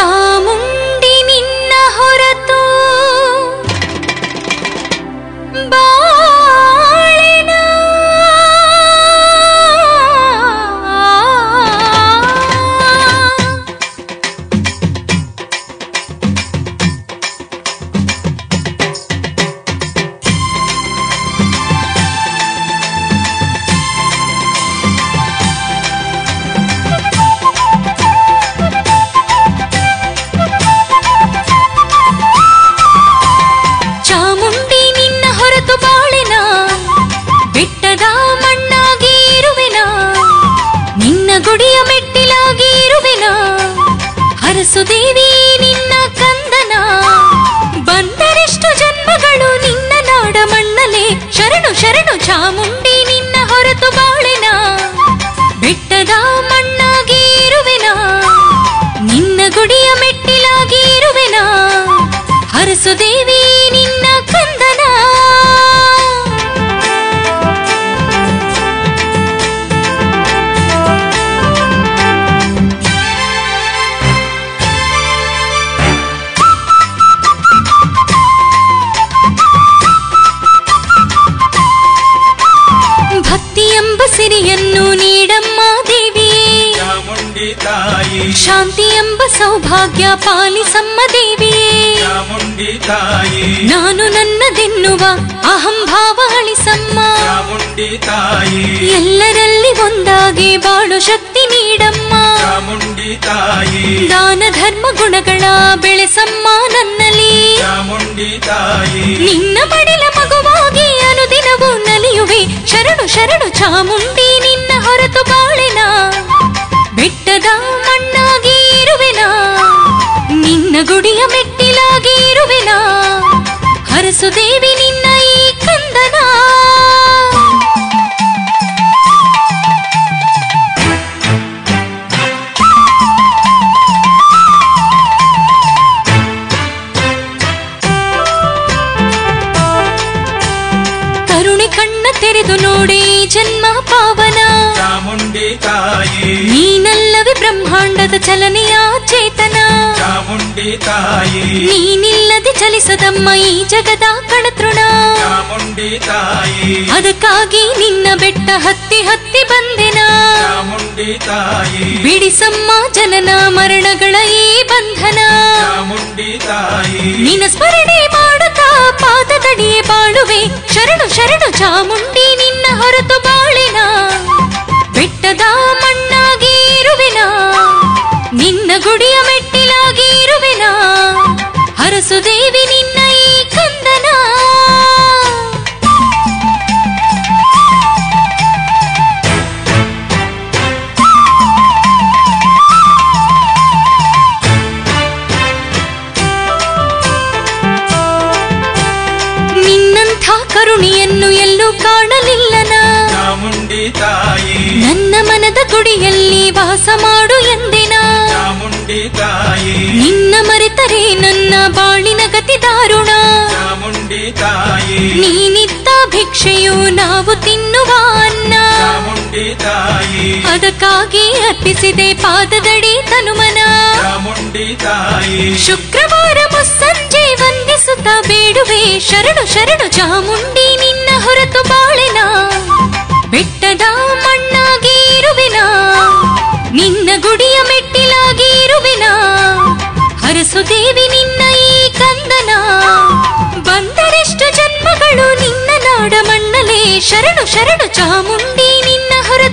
ಚಾಮುಂಡಿ ನಿನ್ನ ಹೊರತು ಬಾಳೆನ ಚಾಮುಂಡಿ ನಿನ್ನ ಹೊರತು ಬಾಳೆನ ಬೆಟ್ಟದ ಮಣ್ಣಾಗಿ ಇರುವೆನ ನಿನ್ನ ಗುಡಿಯ ಮೆಟ್ಟಿಲಾಗಿ ಇರುವೆನ ಹರಸು ದೇವಿ ನಿನ್ನ ಕಂದನ ಬಂದರೆಷ್ಟು ಜನ್ಮಗಳು ನಿನ್ನ ನಾಡ ಮಣ್ಣಲೆ ಶರಣು ಶರಣು ಚಾಮುಂಡಿ ನಿನ್ನ ಹೊರತು ಬಾಳೆನ ಬೆಟ್ಟದ ಮಣ್ಣಾಗಿ ಇರುವೆನ ನಿನ್ನ ಗುಡಿಯ ಮೆಟ್ಟಿಲಾಗಿ ಇರುವೆನ ಹರಸು ದೇವಿ ನಿನ್ನ ಕಂದನ ಭಕ್ತಿ ಎಂಬ ಸಿರಿಯನ್ನು ನೀಡಮ್ಮ ದೇವಿಯೇ ಚಾಮುಂಡಿ ತಾಯಿ ಶಾಂತಿ ಎಂಬ ಸೌಭಾಗ್ಯ ಪಾಲಿಸಮ್ಮ ದೇವಿಯೇ ಚಾಮುಂಡಿ ತಾಯಿ ನಾನು ನನ್ನದೆನ್ನುವ ಅಹಂಭಾವ ಅಳಿಸಮ್ಮ ಚಾಮುಂಡಿ ತಾಯಿ ಎಲ್ಲರಲ್ಲಿ ಒಂದಾಗಿ ಬಾಳು ಶಕ್ತಿ ನೀಡಮ್ಮ ಚಾಮುಂಡಿ ತಾಯಿ ದಾನ ಧರ್ಮ ಗುಣಗಳ ಬೆಳೆಸಮ್ಮ ನನ್ನಲ್ಲಿ ಚಾಮುಂಡಿ ತಾಯಿ ನಿನ್ನ ಮಡಿಲ ಮಗುವಾಗಿ ಅನುದಿನವೂ ನಲಿಯುವೆ ಶರಣು ಶರಣು ಚಾಮುಂಡಿ ನಿನ್ನ ಹೊರತು ಬಾಳೆನ ಬೆಟ್ಟದ ಮಣ್ಣಾಗಿ ಇರುವೆನ ನಿನ್ನ ಗುಡಿಯ ಮೆಟ್ಟಿಲಾಗಿ ಇರುವೆನ ಹರಸು ದೇವಿ ನಿನ್ನ ಈ ಕಂದನ ಕರುಣೆ ಕಣ್ಣ ತೆರೆದು ನೋಡಿ ಈ ಜನ್ಮ ಪಾವನ ಚಾಮುಂಡಿ ತಾಯಿ ನೀನಲ್ಲವೇ ಬ್ರಹ್ಮಾಂಡದ ಚಲನೆಯ ಚೇತನ ಚಾಮುಂಡಿ ತಾಯಿ ನೀನಿಲ್ಲದೆ ಚಲಿಸದಮ್ಮ ಈ ಜಗದ ಕಣತೃಣ ಚಾಮುಂಡಿ ತಾಯಿ ಅದಕ್ಕಾಗಿ ನಿನ್ನ ಬೆಟ್ಟ ಹತ್ತಿ ಹತ್ತಿ ಬಂದೆನ ಚಾಮುಂಡಿ ತಾಯಿ ಬಿಡಿಸಮ್ಮ ಜನನ ಮರಣಗಳ ಈ ಬಂಧನ ಚಾಮುಂಡಿ ತಾಯಿ ನಿನ್ನ ಸ್ಮರಣೆ ಮಾಡುತ್ತಾ ಪಾದದಡಿಯೇ ಬಾಳುವೆ ಶರಣು ಶರಣು ಚಾಮುಂಡಿ ನಿನ್ನ ಹೊರತು ಬಾಳಿನ ಬೆಟ್ಟದ ಮಣ್ಣಾಗಿ ಇರುವೆನ ನಿನ್ನ ಗುಡಿಯ ಮೆಟ್ಟಿಲಾಗಿ ಇರುವೆನ ಹರಸು ದೇವಿ ನಿನ್ನ ಈ ಕಂದನ ನಿನ್ನಂಥ ಕರುಣಿಯನ್ನು ಎಲ್ಲೂ ಕಾಣಲಿಲ್ಲನ ಚಾಮುಂಡಿ ತಾಯಿ ನನ್ನ ಮನದ ಗುಡಿಯಲ್ಲಿ ವಾಸ ಮಾಡು ಎಂದಿನ ಚಾಮುಂಡಿ ತಾಯಿ ನಿನ್ನ ಮರೆತರೆ ನನ್ನ ಬಾಳಿನ ಗತಿ ದಾರುಣ ಚಾಮುಂಡಿ ತಾಯಿ ನೀನಿತ್ತ ಭಿಕ್ಷೆಯು ನಾವು ತಿನ್ನುವ ಅನ್ನ ಚಾಮುಂಡಿ ತಾಯಿ ಅದಕ್ಕಾಗಿ ಅರ್ಪಿಸಿದೆ ಪಾದದಡಿ ತನುಮನ ಚಾಮುಂಡಿ ತಾಯಿ ಶುಕ್ರವಾರ ಮುಸ್ಸಂಜೆ ವಂದಿಸುತ್ತ ಬೇಡುವೆ ಶರಣು ಶರಣು ಚಾಮುಂಡಿ ನಿನ್ನ ಹೊರತು ಬಾಳೆನ ಬೆಟ್ಟದ ಮಣ್ಣಾಗಿ ಇರುವೆನ ನಿನ್ನ ಗುಡಿಯ ಮೆಟ್ಟಿಲಾಗಿ ಇರುವೆನ ಹರಸು ದೇವಿ ನಿನ್ನ ಈ ಕಂದನ ಬಂದರೆಷ್ಟು ಜನ್ಮಗಳು ನಿನ್ನ ನಾಡ ಮಣ್ಣಲೆ ಶರಣು ಶರಣು ಚಾಮುಂಡಿ ನಿನ್ನ ಹೊರತು